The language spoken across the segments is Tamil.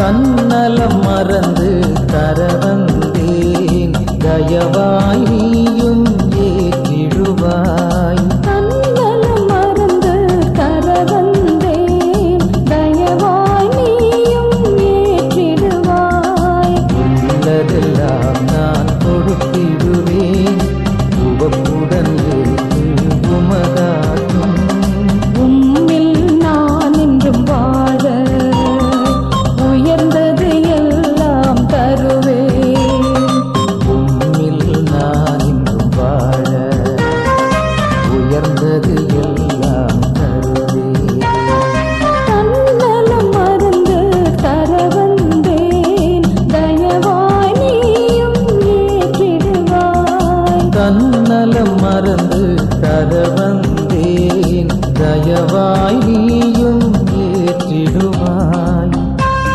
தன்னலம் மறந்து தர வந்தேன் தயவாய் நீயும் ஏற்றிடுவாய் தன்னலம் மறந்து தர வந்தேன் தயவாய் நீயும் ஏற்றிடுவாய் உள்ளதெல்லாம் நான் கொடுத்திடுவேன் உவப்புடன் ஏற்று உமதாக்கும் உம்மில் நான் என்றும் வாழ உயர்ந்தது எல்லாம் தருவேன் உம்மில் நான் இன்றும் வாழ உயர்ந்தது எல்லாம் தருவேன் தன்னலம் மறந்து தர வந்தேன் தயவாய் நீயும் ஏற்றிடுவாய் தன்னலம் மறந்து தர வந்தேன் தயவாய் நீயும் ஏற்றிடுவாய்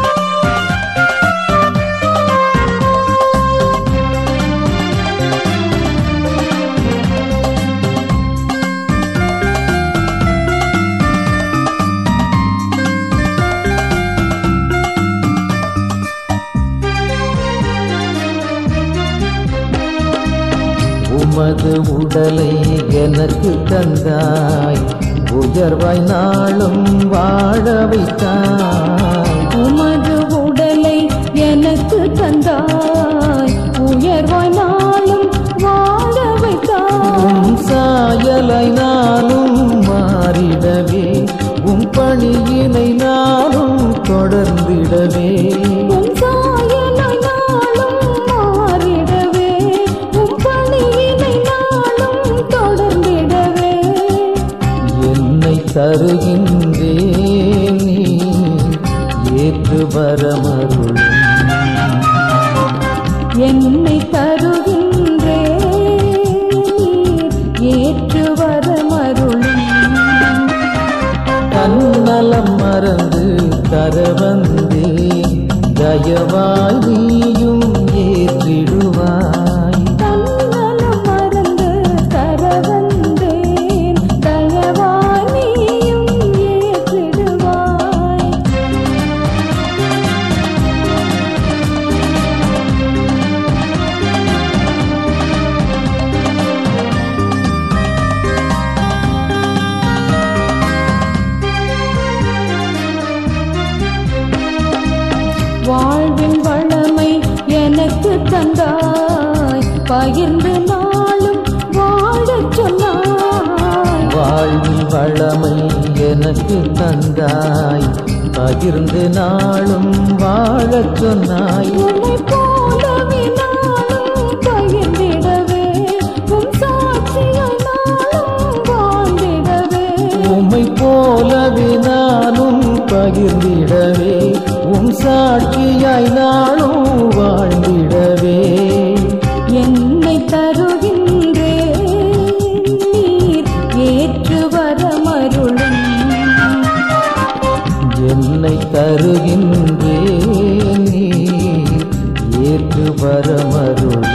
உமது உடலை எனக்கு தந்தாய் உயர்வாய் நாளும் வாழ வைத்தாய் உமது உடலை எனக்கு தந்தாய் உயர்வாய் நாளும் வாழ வைத்தாய் உம் சாயலை நானும் மாறிடவே உம் பணியினை நானும் தொடர்ந்திடவே உம் சாயலை நாளும் மாறிடவே உம் பணியினை நாளும் தொடர்ந்திடவே என்னை தருகின்றேன் நீ ஏற்று வரமருளும் என்னை தருகின்றேன் ஏற்று வரமருளும் தன்னலம் மறந்து தர வந்தேன் தயவாய் நீயும் ஏற்றிடுவாய் தன்னலம் மறந்து தர வந்தேன் தயவாய் நீயும் ஏற்றிடுவாய் வாழ்வின் வளமை எனக்கு தந்தாய் பகிர்ந்து நாளும் வாழச் சொன்னாய் வாழ்வில் வளமை எனக்கு தந்தாய் பகிர்ந்து நாளும் வாழச் சொன்னாய் உன்னை போலவே நாளும் பகிர்ந்திடவே உம் சாட்சியாய் நாளும் வாழ்ந்திடவே உம்மை போலவே நானும் பகிர்ந்திடவே உம் சாட்சியாய் நானும் வாழ்ந்திடவே என்னை தருகின்றேன் நீர் ஏற்று வரமருளும் என்னை தருகின்றேன் நீ ஏற்று வரமருளும்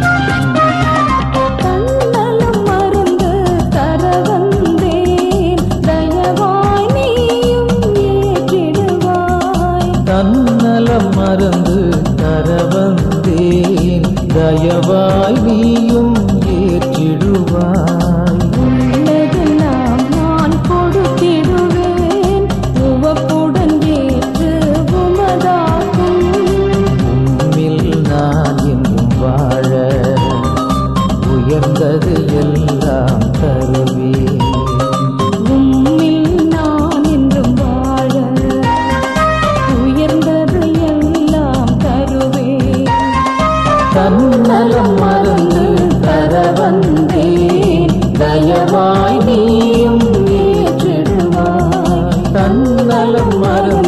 தன்னலம் மறந்து தர வந்தேன் தயவாய் நீயும் ஏற்றிடுவாய் தன்னலம் மறந்து தர வந்தேன் தயவாய் நீயும் ஏற்றிடுவாய் உள்ளதெல்லாம் நான் கொடுத்திடுவேன் உவப்புடன் ஏற்று உமதாக்கும் உம்மில் நான் என்றும் வாழ உயர்ந்தது எல்லாம் தருவேன் உம்மில் நான் என்றும் வாழ உயர்ந்தது எல்லாம் தருவேன் தன்னலம் மறந்து தர வந்தேன் தயவாய் நீயும் ஏற்றிடுவாய் தன்னலம் மறந்து